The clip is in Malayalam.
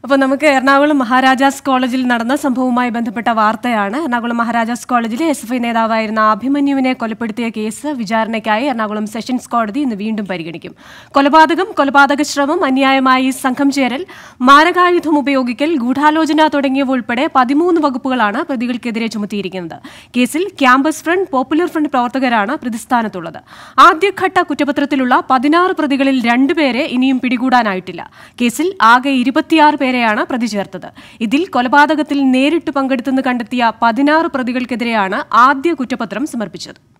അപ്പോൾ നമുക്ക് എറണാകുളം മഹാരാജാസ് കോളേജിൽ നടന്ന സംഭവവുമായി ബന്ധപ്പെട്ട വാർത്തയാണ് എറണാകുളം മഹാരാജാസ് കോളേജിലെ എസ് എഫ് ഐ നേതാവായിരുന്ന അഭിമന്യുവിനെ കൊലപ്പെടുത്തിയ കേസ് വിചാരണയ്ക്കായി എറണാകുളം സെഷൻസ് കോടതി ഇന്ന് വീണ്ടും പരിഗണിക്കും കൊലപാതകം കൊലപാതക ശ്രമം അന്യായമായി സംഘം ചേരൽ മാരകായുധം ഉപയോഗിക്കൽ ഗൂഢാലോചന തുടങ്ങിയവ ഉൾപ്പെടെ പതിമൂന്ന് വകുപ്പുകളാണ് പ്രതികൾക്കെതിരെ ചുമത്തിയിരിക്കുന്നത് കേസിൽ ക്യാമ്പസ് ഫ്രണ്ട് പോപ്പുലർ ഫ്രണ്ട് പ്രവർത്തകരാണ് പ്രതിസ്ഥാനത്തുള്ളത് ആദ്യഘട്ട കുറ്റപത്രത്തിലുള്ള പതിനാറ് പ്രതികളിൽ രണ്ടുപേരെ ഇനിയും പിടികൂടാനായിട്ടില്ല കേസിൽ ആകെ ഇരുപത്തിയാറ് പേരെയാണ് പ്രതി ചേർത്തത് ഇതിൽ കൊലപാതകത്തിൽ നേരിട്ട് പങ്കെടുത്തെന്ന് കണ്ടെത്തിയ പതിനാറ് പ്രതികൾക്കെതിരെയാണ് ആദ്യ കുറ്റപത്രം സമർപ്പിച്ചത്